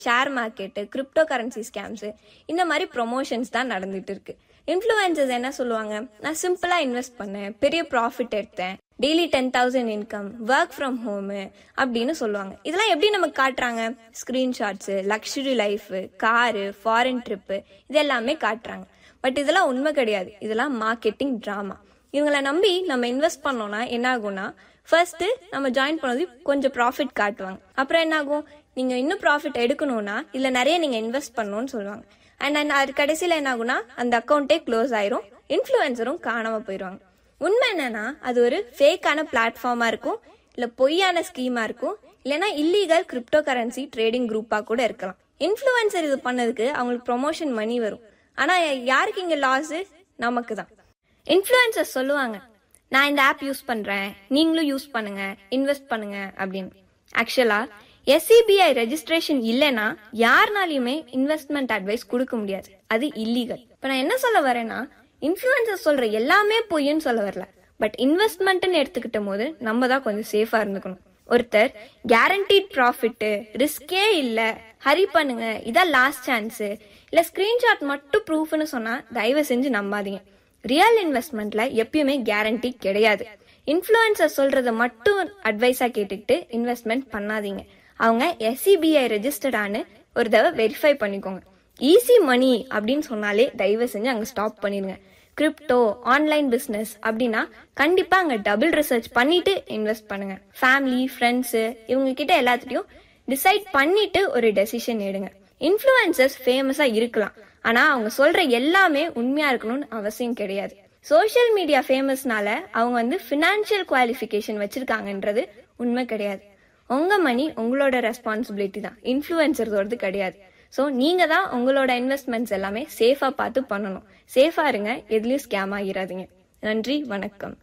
share market crypto currency scams இந்த மாதிரி promotions தான் நடந்துட்டு இருக்கு இன்ஃப்ளூயன்சர்ஸ் என்ன சொல்லுவாங்க நான் சிம்பிளா இன்வெஸ்ட் பண்ணேன் பெரிய ப்ராஃபிட் எடுத்தேன் daily ten thousand income work from home அப்படின்னு சொல்லுவாங்க இதெல்லாம் எப்படி நமக்கு காட்டுறாங்க screenshots luxury life car foreign trip இது எல்லாமே காட்டுறாங்க பட் இதெல்லாம் உண்மை கிடையாது இதெல்லாம் மார்க்கெட்டிங் ட்ராமா இவங்களை நம்பி நம்ம இன்வெஸ்ட் பண்ணோம்னா என்ன ஆகும்னா ஃபர்ஸ்ட் நம்ம ஜாயின் பண்ணது கொஞ்சம் ப்ராஃபிட் காட்டுவாங்க அப்புறம் என்ன ஆகும் நீங்க இன்னும் ப்ராஃபிட் எடுக்கணும்னா இதுல நிறைய நீங்க இன்வெஸ்ட் பண்ணணும்னு சொல்லுவாங்க அண்ட் அது கடைசியில என்ன ஆகும்னா அந்த அக்கௌண்ட்டே க்ளோஸ் ஆயிரும் இன்ஃப்ளூயன்சரும் காணாம போயிடுவாங்க உண்மை என்னன்னா அது ஒரு ஃபேக்கான பிளாட்ஃபார்மா இருக்கும் இல்ல பொய்யான ஸ்கீமா இருக்கும் இல்லைன்னா இல்லீகல் கிரிப்டோ கரன்சி ட்ரேடிங் குரூப்பா கூட இருக்கலாம் இன்ஃப்ளூயன்சர் இது பண்ணதுக்கு அவங்களுக்கு ப்ரொமோஷன் மணி வரும் ஆனா யாருக்கு இங்க லாஸ் நமக்கு தான் இன்ஃப்ளூயன்சர் சொல்லுவாங்க நான் இந்த ஆப் யூஸ் பண்றேன் நீங்களும் யூஸ் பண்ணுங்க இன்வெஸ்ட் பண்ணுங்க அப்படின்னு ஆக்சுவலா எஸ்சிபிஐ ரெஜிஸ்ட்ரேஷன் இல்லைன்னா யாருனாலையுமே இன்வெஸ்ட்மெண்ட் அட்வைஸ் கொடுக்க முடியாது அது இல்லீகல் இப்ப நான் என்ன சொல்ல வரேன்னா இன்ஃப்ளூயன்சர் சொல்ற எல்லாமே பொய்ன்னு சொல்ல வரல பட் இன்வெஸ்ட்மெண்ட்னு எடுத்துக்கிட்ட போது நம்ம தான் கொஞ்சம் சேஃபா இருந்துக்கணும் ஒருத்தர் கேரண்டீட் ப்ராஃபிட் ரிஸ்கே இல்ல ஹரி பண்ணுங்க இதான் லாஸ்ட் சான்ஸ் இல்ல ஸ்கிரீன்ஷாட் மட்டும் ப்ரூஃப்னு சொன்னா தயவு செஞ்சு நம்பாதீங்க ரியல் இன்வெஸ்ட்மெண்ட்ல எப்பயுமே கேரண்டி கிடையாது இன்ஃப்ளூயன்சர் சொல்றத மட்டும் அட்வைஸா கேட்டுக்கிட்டு இன்வெஸ்ட்மெண்ட் பண்ணாதீங்க அவங்க எஸ்சிபிஐ ரெஜிஸ்டர்டான்னு ஒரு தடவை வெரிஃபை பண்ணிக்கோங்க ஈஸி மணி அப்படின்னு சொன்னாலே தயவு செஞ்சு அங்க ஸ்டாப் பண்ணிடுங்க கிரிப்டோ ஆன்லைன் பிசினஸ் அப்படின்னா கண்டிப்பா அங்க டபுள் ரிசர்ச் பண்ணிட்டு இன்வெஸ்ட் பண்ணுங்க ஃபேமிலி ஃப்ரெண்ட்ஸ் இவங்க கிட்ட எல்லாத்துட்டையும் டிசைட் பண்ணிட்டு ஒரு டெசிஷன் எடுங்க இன்ஃப்ளூயன்சர்ஸ் ஃபேமஸா இருக்கலாம் ஆனா அவங்க சொல்ற எல்லாமே உண்மையா இருக்கணும்னு அவசியம் கிடையாது சோஷியல் மீடியா ஃபேமஸ்னால அவங்க வந்து ஃபினான்ஷியல் குவாலிஃபிகேஷன் வச்சிருக்காங்கன்றது உண்மை கிடையாது உங்க மணி உங்களோட ரெஸ்பான்சிபிலிட்டி தான் இன்ஃப்ளூயன்சர்ஸோடது கிடையாது ஸோ நீங்க தான் உங்களோட இன்வெஸ்ட்மெண்ட்ஸ் எல்லாமே சேஃபா பார்த்து பண்ணணும் சேஃபா இருங்க எதுலயும் ஸ்கேம் ஆகிராதீங்க நன்றி வணக்கம்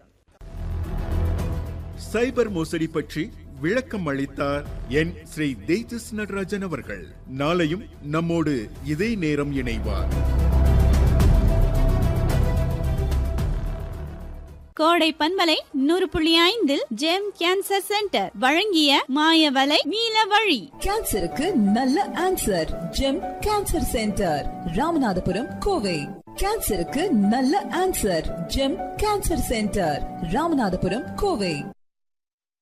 சைபர் மோசடி பற்றி விளக்கம் அளித்தார் என் ஸ்ரீ தேஜஸ் நடராஜன் அவர்கள் நாளையும் நம்மோடு இதே நேரம் இணைவார் கோடை பன்மலை நூறு புள்ளி ஐந்தில் ஜெம் கேன்சர் சென்டர் வழங்கிய மாயவலை நீல வழி கேன்சருக்கு நல்ல answer Gem cancer centre Ramanathapuram Kovai கேன்சருக்கு நல்ல answer Gem cancer centre Ramanathapuram Kovai